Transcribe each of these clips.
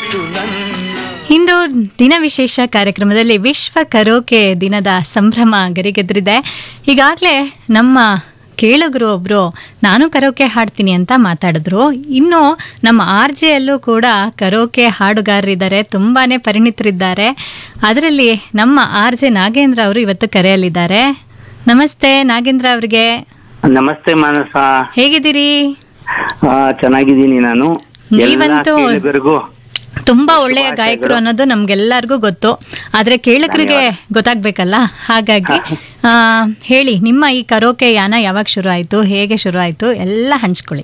ಇಂದು ದಿನ ವಿಶೇಷ ಕಾರ್ಯಕ್ರಮದಲ್ಲಿ ವಿಶ್ವ ಕರೋಕೆ ದಿನದ ಸಂಭ್ರಮ ಗರಿಗೆದ್ರಿದೆ ಈಗಾಗಲೇ ನಮ್ಮ ಕೇಳುಗರು ಒಬ್ರು ನಾನು ಕರೋಕೆ ಹಾಡ್ತೀನಿ ಅಂತ ಮಾತಾಡಿದ್ರು ಇನ್ನು ನಮ್ಮ ಆರ್ ಜೆಯಲ್ಲೂ ಕೂಡ ಕರೋಕೆ ಹಾಡುಗಾರರಿದ್ದಾರೆ ತುಂಬಾನೇ ಪರಿಣಿತರಿದ್ದಾರೆ ಅದರಲ್ಲಿ ನಮ್ಮ ಆರ್ ಜೆ ನಾಗೇಂದ್ರ ಅವರು ಇವತ್ತು ಕರೆಯಲಿದ್ದಾರೆ ನಮಸ್ತೆ ನಾಗೇಂದ್ರ ಅವರಿಗೆ ನಮಸ್ತೆ ಮಾನಸ ಹೇಗಿದ್ದೀರಿ ಆ, ಚೆನ್ನಾಗಿದ್ದೀನಿ ನಾನು ಎಲ್ಲ ನೀವಂತೂ ಕೇಳುಗರಿಗೂ ತುಂಬಾ ಒಳ್ಳೆಯ ಗಾಯಕರು ಅನ್ನೋದು ನಮ್ಗೆಲ್ಲರಿಗೂ ಗೊತ್ತು ಆದ್ರೆ ಕೇಳಕರಿಗೆ ಗೊತ್ತಾಗ್ಬೇಕಲ್ಲ ಹಾಗಾಗಿ ಆ, ಹೇಳಿ ನಿಮ್ಮ ಈ ಕರೋಕೆ ಯಾನ ಯಾವಾಗ ಶುರು ಆಯ್ತು ಹೇಗೆ ಶುರು ಆಯ್ತು ಎಲ್ಲ ಹಂಚ್ಕೊಳ್ಳಿ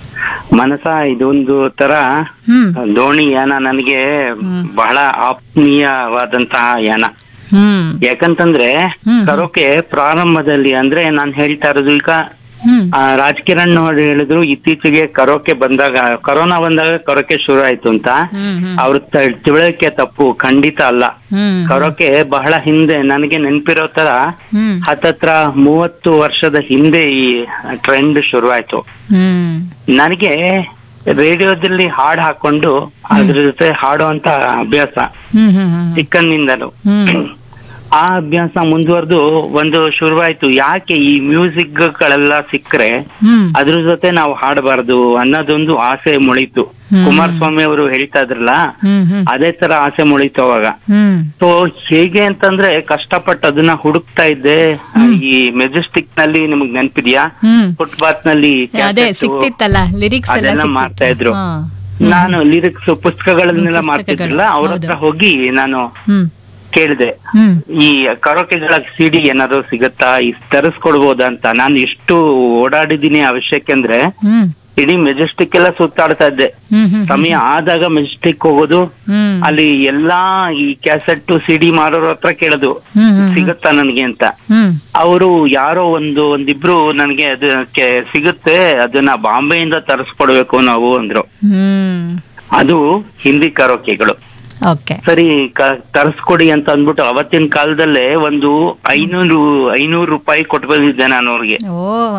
ಮನಸ ಇದೊಂದು ತರ ಹ್ಮ್ ದೋಣಿ ಯಾನ ನನಗೆ ಬಹಳ ಆತ್ಮೀಯವಾದಂತಹ ಯಾನ ಹ್ಮ್ ಯಾಕಂತಂದ್ರೆ ಹ್ಮ್. ಕರೋಕೆ ಪ್ರಾರಂಭದಲ್ಲಿ ಅಂದ್ರೆ ನಾನ್ ಹೇಳ್ತಾ ಇರೋದು ಈಗ ಹ್ಮ್ ಆ, ರಾಜಕಿರಣ್ ನೋಡಿ ಹೇಳಿದ್ರು ಇತ್ತೀಚೆಗೆ ಕರೋಕೆ ಬಂದಾಗ ಕರೋನಾ ಬಂದಾಗ ಕರೋಕೆ ಶುರು ಆಯ್ತು ಅಂತ ಹ್ಮ್ ಹ್ಮ್ ಅವ್ರ ತ- ತಿಳುವಳಿಕೆ ತಪ್ಪು ಖಂಡಿತ ಅಲ್ಲ ಹ್ಮ್ ಕರೋಕೆ ಬಹಳ ಹಿಂದೆ ನನಗೆ ನೆನ್ಪಿರೋ ತರ ಹ್ಮ್ ಹತ್ತತ್ರ ಮೂವತ್ತು ವರ್ಷದ ಹಿಂದೆ ಈ ಟ್ರೆಂಡ್ ಶುರುವಾಯ್ತು ಹ್ಮ್ ನನಗೆ ರೇಡಿಯೋದಲ್ಲಿ ಹಾಡ್ ಹಾಕೊಂಡು ಅದ್ರ ಜೊತೆ ಹಾಡುವಂತ ಅಭ್ಯಾಸ ಹ್ಮ್ ಹ್ಮ್ ಹ್ಮ್ ಚಿಕ್ಕಂದಿಂದಲೂ ಹ್ಮ್ ಆ ಅಭ್ಯಾಸ ಮುಂದುವರೆದು ಒಂದು ಶುರುವಾಯ್ತು ಯಾಕೆ ಈ ಮ್ಯೂಸಿಕ್ ಗಳೆಲ್ಲ ಸಿಕ್ಕರೆ ಹ್ಮ್ ಅದ್ರ ಜೊತೆ ನಾವು ಹಾಡಬಾರ್ದು ಅನ್ನೋದೊಂದು ಆಸೆ ಮೊಳೀತು ಹ್ಮ್. ಕುಮಾರಸ್ವಾಮಿ ಅವರು ಹೇಳ್ತಾ ಇದ್ರಲ್ಲ ಹ್ಮ್ ಹ್ಮ್ ಅದೇ ತರ ಆಸೆ ಮೊಳೀತು ಅವಾಗ ಹ್ಮ್ ಸೊ ಹೇಗೆ ಅಂತಂದ್ರೆ ಕಷ್ಟಪಟ್ಟು ಅದನ್ನ ಹುಡುಕ್ತಾ ಇದ್ದೆ ಈ ಮೆಜೆಸ್ಟಿಕ್ ನಲ್ಲಿ ನಿಮಗ್ ನೆನ್ಪಿದ್ಯಾ ಹ್ಮ್ ಫುಟ್ಪಾತ್ ನಲ್ಲಿ ಅದೇ cassette, ಸಿಕ್ತಿತ್ತಲ್ಲ ಲಿರಿಕ್ಸ್ ಎಲ್ಲ ಅದೆಲ್ಲ ಮಾಡ್ತಾ ಇದ್ರು. ಹಾ. ನಾನು ಲಿರಿಕ್ಸ್ ಪುಸ್ತಕಗಳನ್ನೆಲ್ಲ ಹ್ಮ್, ಮಾಡ್ತಿದ್ರಲ್ಲ ಅವ್ರ ಹೌದು. ಹತ್ರ ಹೋಗಿ ನಾನು ಹ್ಮ್ ಕೇಳಿದೆ ಹ್ಮ್ ಈ ಕರೋಕೆಗಳ ಸಿಡಿ ಏನಾದ್ರು ಸಿಗತ್ತಾ ಈ ತರಿಸ್ಕೊಡ್ಬೋದಾ ಅಂತ ನಾನು ಎಷ್ಟು ಓಡಾಡಿದೀನಿ ಆ ವಿಷಯಕ್ಕೆ ಅಂದ್ರೆ ಹ್ಮ್ ಇಡೀ ಮೆಜೆಸ್ಟಿಕ್ ಎಲ್ಲ ಸುತ್ತಾಡ್ತಾ ಇದ್ದೆ ಹ್ಮ್ ಹ್ಮ್ ಸಮಯ ಆದಾಗ ಮೆಜೆಸ್ಟಿಕ್ ಹೋಗೋದು ಹ್ಮ್ ಅಲ್ಲಿ ಎಲ್ಲಾ ಈ ಕ್ಯಾಸೆಟ್ ಸಿಡಿ ಮಾರೋರ ಹತ್ರ ಕೇಳೋದು ಹ್ಮ್ ಹ್ಮ್ ಸಿಗುತ್ತಾ ನನಗೆ ಅಂತ ಹ್ಮ್ ಅವರು ಯಾರೋ ಒಂದು ಒಂದಿಬ್ರು ನನಗೆ ಅದಕ್ಕೆ ಸಿಗುತ್ತೆ ಅದನ್ನ ಬಾಂಬೆಯಿಂದ ತರಿಸ್ಕೊಡ್ಬೇಕು ನಾವು ಅಂದ್ರು ಹ್ಮ್ ಅದು ಹಿಂದಿ ಕರೋಕೆಗಳು ಓಕೆ ಸರಿ ಕ- ತರಿಸ್ಕೊಡಿ ಅಂತ ಅಂದ್ಬಿಟ್ಟು ಅವತ್ತಿನ ಕಾಲದಲ್ಲೇ ಒಂದು ಐನೂರು ಐನೂರು ರೂಪಾಯಿ ಕೊಟ್ಟು ಬಂದಿದ್ದೆ ನಾನು ಅವ್ರಿಗೆ ಓ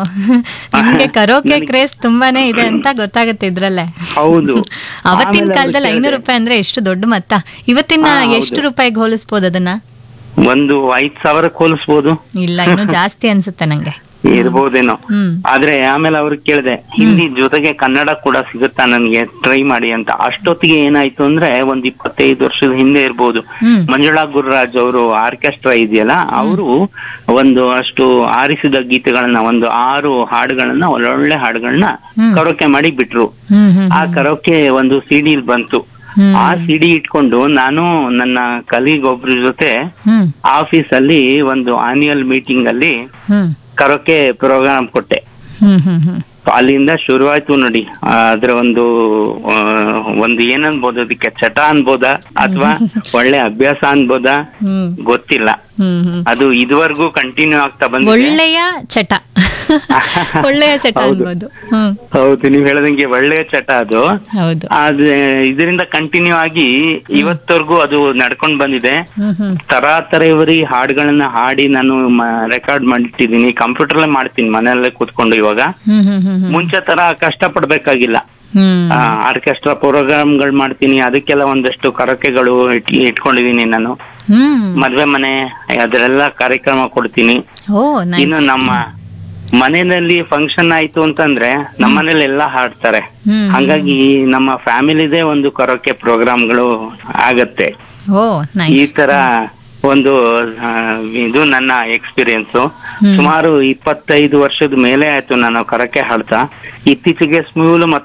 ನಿಮ್ಗೆ ಕರೋಕೆ ಕ್ರೇಸ್ ತುಂಬಾನೇ ಇದೆ ಅಂತ ಗೊತ್ತಾಗುತ್ತೆ ಇದ್ರಲ್ಲೇ ಹೌದು ಅವತ್ತಿನ ಆಮೇಲೆ ಕಾಲದಲ್ಲಿ ಅವ್ರು ಐನೂರು ರೂಪಾಯಿ ಅಂದ್ರೆ ಎಷ್ಟು ದೊಡ್ಡ ಮೊತ್ತ ಇವತ್ತಿನ ಹಾ, ಹೌದು. ಎಷ್ಟು ರೂಪಾಯಿಗೆ ಹೋಲಿಸ್ಬೋದು ಅದನ್ನ ಒಂದು ಐದ್ ಸಾವಿರಕ್ಕೆ ಹೋಲಿಸ್ಬೋದು ಇಲ್ಲ ಇನ್ನು ಜಾಸ್ತಿ ಅನ್ಸುತ್ತೆ ನಂಗೆ ಇರ್ಬೋದೇನೋ ಹ್ಮ್ ಆದ್ರೆ ಆಮೇಲೆ ಅವ್ರಿಗೆ ಕೇಳಿದೆ ಹಿಂದಿ ಜೊತೆಗೆ ಕನ್ನಡ ಕೂಡ ಸಿಗುತ್ತಾ ನನಗೆ ಟ್ರೈ ಮಾಡಿ ಅಂತ ಅಷ್ಟೊತ್ತಿಗೆ ಏನಾಯ್ತು ಅಂದ್ರೆ ಒಂದ್ ಇಪ್ಪತ್ತೈದು ವರ್ಷದ ಹಿಂದೆ ಇರ್ಬೋದು ಹ್ಮ್ ಮಂಜುಳಾ ಗುರುರಾಜ್ ಅವರು ಆರ್ಕೆಸ್ಟ್ರಾ ಇದೆಯಲ್ಲ ಅವರು ಒಂದು ಅಷ್ಟು ಆರಿಸಿದ ಗೀತೆಗಳನ್ನ ಒಂದು ಆರು ಹಾಡುಗಳನ್ನ ಒಳ್ಳೊಳ್ಳೆ ಹಾಡುಗಳನ್ನ ಹ್ಮ್. ಕರೋಕೆ ಮಾಡಿ ಬಿಟ್ರು ಹ್ಮ್ ಹ್ಮ್ ಆ ಕರೋಕೆ ಒಂದು ಸಿಡಿ ಬಂತು ಹ್ಮ್ ಆ ಸಿಡಿ ಇಟ್ಕೊಂಡು ನಾನು ನನ್ನ ಕಲೀಗ್ ಒಬ್ರ ಜೊತೆ ಹ್ಮ್ ಆಫೀಸ್ ಅಲ್ಲಿ ಒಂದು ಆನ್ಯುವಲ್ ಮೀಟಿಂಗ್ ಅಲ್ಲಿ ಹ್ಮ್ ಕರೋಕೆ ಪ್ರೋಗ್ರಾಮ್ ಕೊಟ್ಟೆ ಹ್ಮ್ ಹ್ಮ್ ಹ್ಮ್ ಅಲ್ಲಿಂದ ಶುರುವಾಯ್ತು ನೋಡಿ ಆ, ಅದ್ರ ಒಂದು ಆ, ಒಂದು ಏನನ್ಬೋದು ಅದಕ್ಕೆ ಚಟ ಅನ್ಬೋದಾ ಅಥವಾ ಒಳ್ಳೆ ಅಭ್ಯಾಸ ಅನ್ಬೋದಾ ಹ್ಮ್ ಗೊತ್ತಿಲ್ಲ ಹ್ಮ್ ಹ್ಮ್ ಅದು ಇದುವರೆಗೂ ಕಂಟಿನ್ಯೂ ಆಗ್ತಾ ಬಂದಿದೆ ಒಳ್ಳೆಯ ಚಟ ಒಳ್ಳೆಯ ಚಟ ಹೌದು. ಅನ್ಬೋದು ಹ್ಮ್ ಹೌದು ನೀವ್ ಹೇಳದಂಗೆ ಒಳ್ಳೆಯ ಚಟ ಅದು ಹೌದು ಅದೇ ಇದರಿಂದ ಕಂಟಿನ್ಯೂ ಆಗಿ ಇವತ್ತವರೆಗೂ ಅದು ನಡ್ಕೊಂಡ್ ಬಂದಿದೆ ಹ್ಮ್ ಹ್ಮ್ ತರಾತರೇವರಿ ಹಾಡುಗಳನ್ನ ಹಾಡಿ ನಾನು ರೆಕಾರ್ಡ್ ಮಾಡಿಟ್ಟಿದ್ದೀನಿ ಕಂಪ್ಯೂಟರ್ ಮಾಡ್ತೀನಿ ಮನೆಯಲ್ಲೇ ಕೂತ್ಕೊಂಡು ಇವಾಗ ಹ್ಮ್ ಹ್ಮ್ ಹ್ಮ್ ಹ್ಮ್ ಮುಂಚೆ ತರ ಕಷ್ಟ ಪಡ್ಬೇಕಾಗಿಲ್ಲ ಹ್ಮ್ ಆರ್ಕೆಸ್ಟ್ರಾ ಪ್ರೋಗ್ರಾಮ್ಗಳು ಮಾಡ್ತೀನಿ ಅದಕ್ಕೆಲ್ಲ ಒಂದಷ್ಟು ಕರಕೆಗಳು ಇಟ್- ಇಟ್ಕೊಂಡಿದೀನಿ ನಾನು ಹ್ಮ್ ಮದ್ವೆ ಮನೆ ಅದರೆಲ್ಲ ಕಾರ್ಯಕ್ರಮ ಕೊಡ್ತೀನಿ ಓ ನೈಸ್ ಇನ್ನು ನಮ್ಮ ಮನೆಯಲ್ಲಿ ಫಂಕ್ಷನ್ ಆಯ್ತು ಅಂತಂದ್ರೆ ನಮ್ಮ ಮನೇಲಿ ಎಲ್ಲ ಹಾಡ್ತಾರೆ ಹ್ಮ್ ಹಂಗಾಗಿ ನಮ್ಮ ಫ್ಯಾಮಿಲಿದೇ ಒಂದು ಕರೋಕೆ ಪ್ರೋಗ್ರಾಮ್ಗಳು ಆಗತ್ತೆ ಓ ಈ ನೈಸ್ ತರ ಒಂದು ಆ, ಇದು ನನ್ನ ಎಕ್ಸ್ಪೀರಿಯನ್ಸ್ ಹ್ಮ್. ಸುಮಾರು ಇಪ್ಪತ್ತೈದು ವರ್ಷದ ಮೇಲೆ ಆಯ್ತು ನಾನು ಕರಕೆ ಹಾಡ್ತಾ ಇತ್ತೀಚೆಗೆ ಸ್ಮೂಲ್